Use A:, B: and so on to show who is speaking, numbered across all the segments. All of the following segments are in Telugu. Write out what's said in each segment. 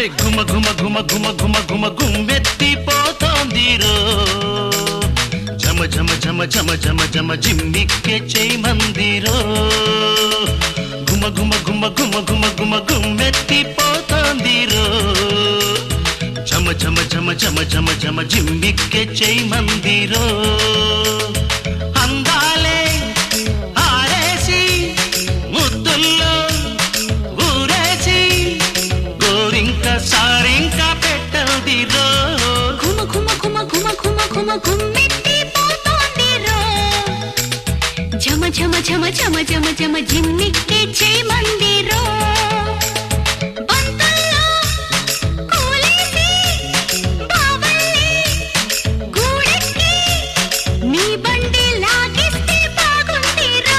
A: గుమ గుమ గుమ గుమ గుమ గుమ గుమ్మెత్తిపోతోందిరో జమ జమ జమ జమ జమ జమ జిమ్మిక్కే చేయి మందిరో గుమ గుమ గుమ గుమ గుమ గుమ గుమ్మెత్తిపోతోందిరో జమ జమ జమ జమ జమ జమ జిమ్మిక్కే చేయి మందిరో అందాలే ఆరేసి ముద్దుల్లో ఊరేసి గోరింక సారింక పెట్టదిరో
B: ఘుమ ఘుమ ఘుమ ఘుమ ఘుమ ఘుమ ఘుమ్మెత్తిపోతోందిరో. ఝమ ఝమ ఝమ ఝమ ఝమ ఝమ జిమ్మిక్కి చేయి మందిరో బంతుల్లో కూలేసి బావల్లి గూడెక్కి నీ బండి లాగిస్తే బాగుందిరో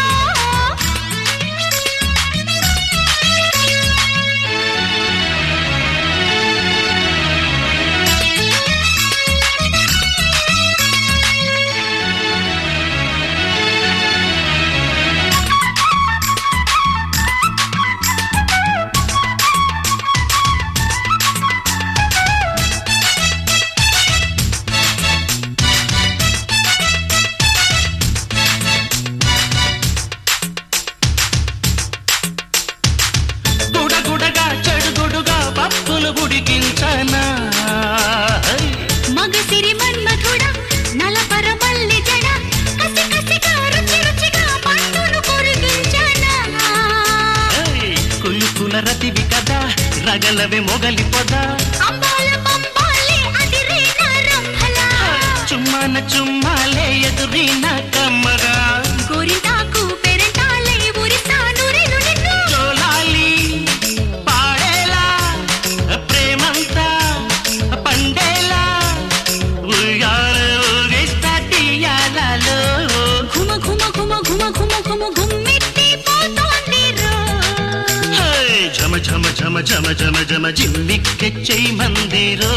A: గుడగుడగా చెడుగుడుగా పప్పులు గుడికించనా హై!
B: మగసిరి మన్మధుడ నలపర మల్లి జడ కసి కసిగా రుచి రుచిగా పట్టును కొరిగించనా
A: హై! కులుకుల రతివి కదా రగలవి మొగలి పొద
B: అంబాల పంబాలే అదిరే నరంభల
A: చుమ్మాన చుమ్మాలే ఎదురీన కమ్మగా
B: గోరింటాకు పెరటాలే ఉరిసాను రెను నిన్ను
A: జోలాలి పాడేలా ప్రేమంతా పండేలా ఉయ్యాల ఊగిస్తా తీయాలలో
B: ఘుమ ఘుమ ఘుమ ఘుమ ఘుమ ఘుమ గుమ్మెత్తి పోతోందిరో
A: హై! ఝమ ఝమ ఝమ ఝమ ఝమ ఝమ జిమ్మిక్కె చెయ్యి మందిరో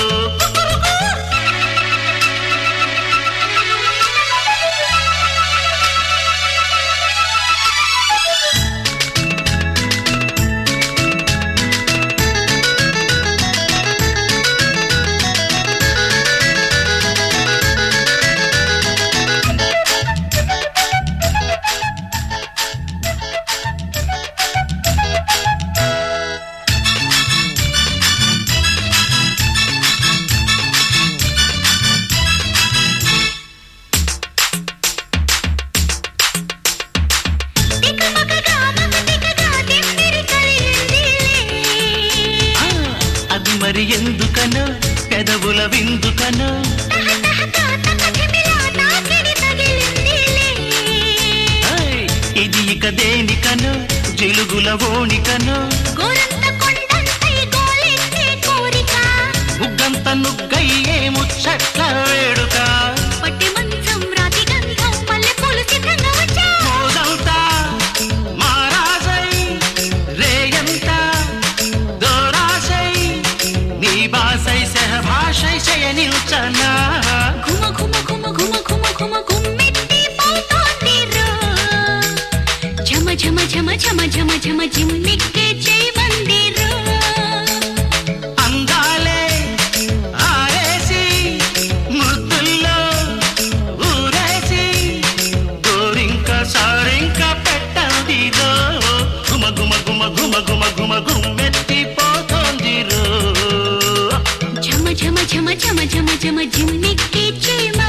B: తికమకగా మగతికగా తిమ్మిరి కలిగిందిలే
A: ఆ, అది మరి ఎందుకనో పెదవుల విందుకనో హై! ఇది ఇక దేనికనో జిలుగుల ఓణికనో ముగ్గంత నుగ్గయ్యే ముచ్చట్ల వేడుక మోదంతా మారాజై రేయంతా దోరాసై నీ బాసై సహభాషై శయనిల్చనా
B: ఝమ ఝమ ఝమ ఝమ ఝమ జిమ్మిక్కే చేయి మందిరో
A: అందాలే ఆరేసి ముద్దుల్లో ఊరేసి గోరింక సారింక పెట్టదిరో గుమ గుమ గుమ గుమ గుమ గుమ గుమ్మెత్తిపోతోందిరో
B: ఝమ ఝమ ఝమ ఝమ ఝమ ఝమ జిమ్మిక్కి చేయి